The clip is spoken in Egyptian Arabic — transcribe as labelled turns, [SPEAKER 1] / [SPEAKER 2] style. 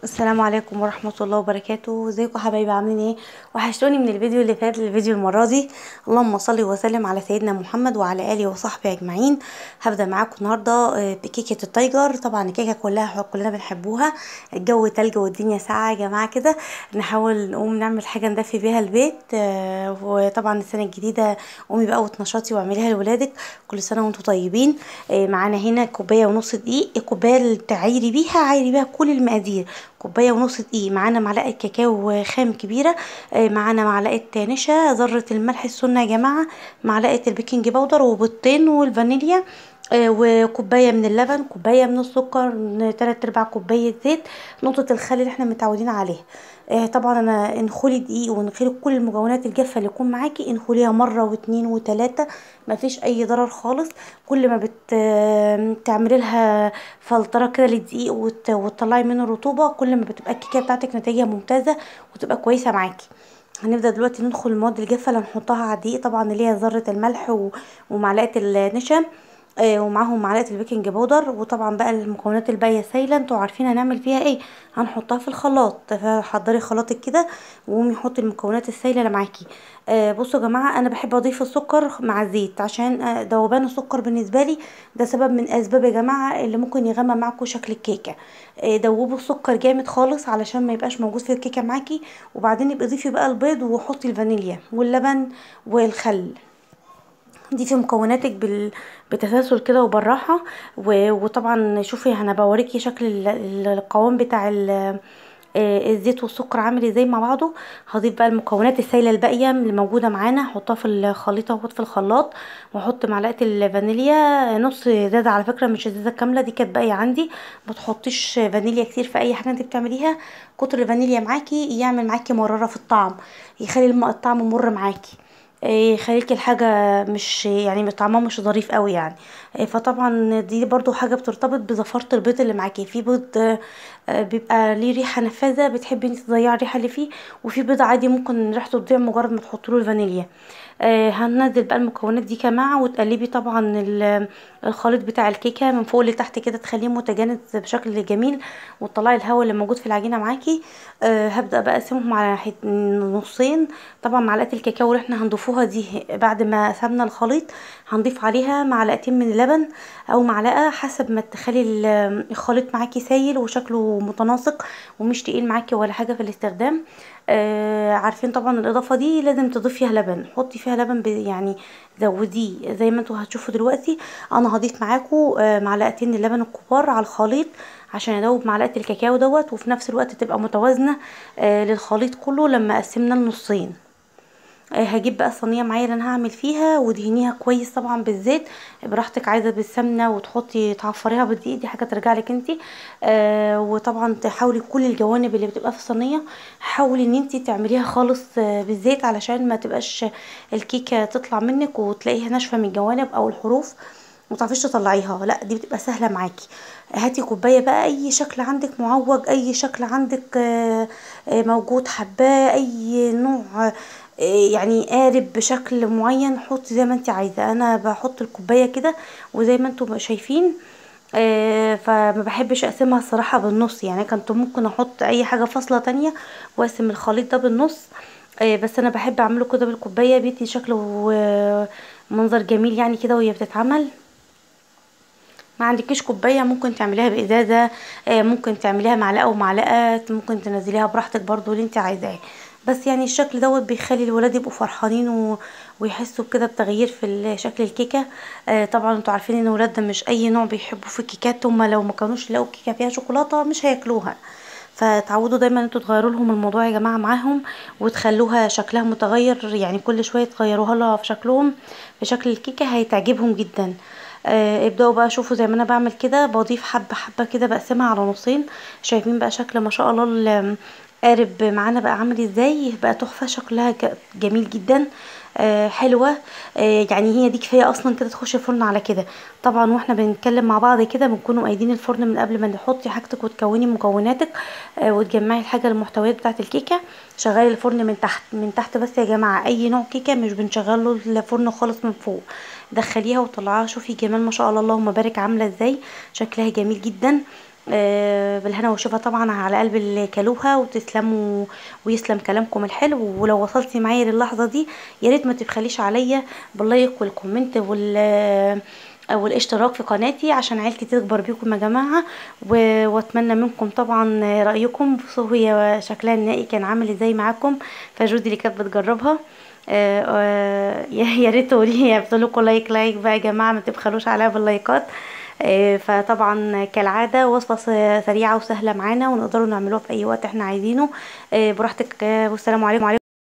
[SPEAKER 1] السلام عليكم ورحمة الله وبركاته ازيكم حبايبي عاملين ايه وحشتوني من الفيديو اللي فات للفيديو المرة دي اللهم صل وسلم على سيدنا محمد وعلى اله وصحبه اجمعين هبدأ معاكم النهاردة آه، بكيكة التايجر طبعا الكيكة كلها كلنا بنحبوها الجو تلج والدنيا ساقعة يا جماعة كده نحاول نقوم نعمل حاجة ندفي بيها البيت آه، وطبعا السنة الجديدة قومي بقى وتنشطي واعمليها لولادك كل سنة وانتم طيبين آه، معانا هنا كوباية ونص دقيق الكوباية اللي تعايري بيها عايري بيها كل المقادير كوبايه ونص دقيق معانا معلقه كاكاو خام كبيره آه، معانا معلقه نشا ذره الملح السنه يا جماعه معلقه البيكنج باودر وبيضتين والفانيليا آه، وكوبايه من اللبن كوبايه من السكر تلات ارباع كوبايه زيت نقطه الخل اللي احنا متعودين عليها آه، طبعا انا انخلي دقيق وانخلي كل المكونات الجافه اللي يكون معاكي انخليها مره واتنين وتلاته مفيش اي ضرر خالص كل ما بت آه، تعملي لها فلتره كده للدقيق وت... وتطلعي منه الرطوبه كل ما بتبقى الكيكه بتاعتك نتائجها ممتازه وتبقى كويسه معاكي هنبدا دلوقتي ندخل المواد الجافه اللي هنحطها على الدقيق طبعا اللي هي ذره الملح و... ومعلقه النشا آه، ومعاهم معلقه البيكنج باودر وطبعا بقى المكونات الباقيه سايله انتوا عارفين هنعمل فيها ايه هنحطها في الخلاط فحضري خلاطك كده وقومي حطي المكونات السايله اللي معاكي آه بصوا يا جماعه انا بحب اضيف السكر مع الزيت عشان آه ذوبان السكر بالنسبه لي ده سبب من اسباب يا جماعه اللي ممكن يغمق معاكم شكل الكيكه آه دوبوا السكر جامد خالص علشان ما يبقاش موجود في الكيكه معاكي وبعدين يبقى ضيفي بقى البيض وحطي الفانيليا واللبن والخل ضيفي مكوناتك بال... بتسلسل كده وبالراحه و... وطبعا شوفي انا بوريكي شكل ال- ال- القوام بتاع ال... آه، الزيت والسكر عامل ازاي مع بعضه هضيف بقى المكونات السايله الباقيه اللي موجوده معانا احطها في الخليطه واحط في الخلاط واحط معلقه الفانيليا نص ازازه على فكره مش ازازه كامله دي كانت باقيه عندي ما تحطيش فانيليا كتير في اي حاجه انت بتعمليها كتر الفانيليا معاكي يعمل معاكي مراره في الطعم يخلي الم- الطعم مر معاكي إيه، يخليكي الحاجة مش يعني طعمها مش ظريف قوي يعني إيه، فطبعا دي برضو حاجة بترتبط بزفارة البيض اللي معاكي في بيض آه، آه، بيبقى ليه ريحة نفاذة بتحبي انت تضيعي الريحة اللي فيه وفي بيض عادي ممكن ريحته تضيع مجرد ما تحطيله الفانيليا آه، هننزل بقى المكونات دي كماعة وتقلبي طبعا ال- الخليط بتاع الكيكة من فوق لتحت كده تخليه متجانس بشكل جميل وتطلعي الهواء اللي موجود في العجينة معاكي آه، هبدأ بقى اقسمهم على حت- نصين طبعا معلقه الكاكاو اللي احنا هنضيفوها دي بعد ما قسمنا الخليط هنضيف عليها معلقتين من اللبن او معلقه حسب ما تخلي ال- الخليط معاكي سايل وشكله متناسق ومش تقيل معاكي ولا حاجه في الاستخدام آه عارفين طبعا الاضافه دي لازم تضيف فيها لبن حطي فيها لبن ب- يعني زوديه زي ما انتوا هتشوفوا دلوقتي انا هضيف معاكم آه معلقتين اللبن الكبار على الخليط عشان ادوب معلقه الكاكاو دوت وفي نفس الوقت تبقى متوازنه آه للخليط كله لما قسمنا النصين آه، هجيب بقى الصينيه معايا اللي انا هعمل فيها ودهنيها كويس طبعا بالزيت براحتك عايزه بالسمنه وتحطي تعفريها بالدقيق دي حاجه ترجع لك انت آه وطبعا تحاولي كل الجوانب اللي بتبقى في الصينيه حاولي ان انت تعمليها خالص آه بالزيت علشان ما تبقاش الكيكه تطلع منك وتلاقيها ناشفه من الجوانب او الحروف متعرفيش تطلعيها لا دي بتبقى سهله معاكي هاتي كوبايه بقى اي شكل عندك معوج اي شكل عندك آه، آه، موجود حباه اي نوع آه، يعني قارب بشكل معين حطي زي ما انت عايزه انا بحط الكوبايه كده وزي ما انتم شايفين آه، فما بحبش اقسمها الصراحه بالنص يعني كنت ممكن احط اي حاجه فاصله تانية واقسم الخليط ده بالنص آه، بس انا بحب اعمله كده بالكوبايه بيدي شكل ومنظر جميل يعني كده وهي بتتعمل ما عندكيش كوبايه ممكن تعمليها بازازه آه، ممكن تعمليها معلقه ومعلقه ممكن تنزليها براحتك برضو اللي انت عايزاه بس يعني الشكل دوت بيخلي الولاد يبقوا فرحانين و... ويحسوا كده بتغيير في ال- شكل الكيكه آه طبعا انتوا عارفين ان ولادنا مش اي نوع بيحبوا في الكيكات هما لو ما كانوش لقوا كيكه فيها شوكولاته مش هياكلوها فتعودوا دايما انتوا تغيروا لهم الموضوع يا جماعه معاهم وتخلوها شكلها متغير يعني كل شويه تغيروها لها في شكلهم في شكل الكيكه هيتعجبهم جدا آه ابداوا بقى شوفوا زي ما انا بعمل كده بضيف حبه حبه كده بقسمها على نصين شايفين بقى شكل ما شاء الله ال- قارب معانا بقى عامل ازاي بقى تحفه شكلها ج- جميل جدا آه حلوه آه يعني هي دي كفايه اصلا كده تخش الفرن على كده طبعا واحنا بنتكلم مع بعض كده بنكونوا قايدين الفرن من قبل ما تحطي حاجتك وتكوني مكوناتك آه وتجمعي الحاجه المحتويات بتاعه الكيكه شغلي الفرن من تحت من تحت بس يا جماعه اي نوع كيكه مش بنشغله الفرن خالص من فوق دخليها وطلعها شوفي جمال ما شاء الله اللهم بارك عامله ازاي شكلها جميل جدا آه، بالهنا والشفا طبعا على قلب اللي كلوها وتسلموا ويسلم كلامكم الحلو ولو وصلتي معايا للحظه دي يا ريت ما تبخليش عليا باللايك والكومنت وال والاشتراك في قناتي عشان عيلتي تكبر بيكم يا جماعه و- واتمنى منكم طبعا رايكم بصوا هي شكلها النهائي كان عامل ازاي معاكم فجودي اللي كانت بتجربها آه، آه، يا يا ريت تقولي لكم لايك لايك بقى يا جماعه ما تبخلوش عليا باللايكات آه، فطبعا كالعاده وصفه س- سريعه وسهله معانا ونقدروا نعملوها في اي وقت احنا عايزينه آه، براحتك آه، والسلام عليكم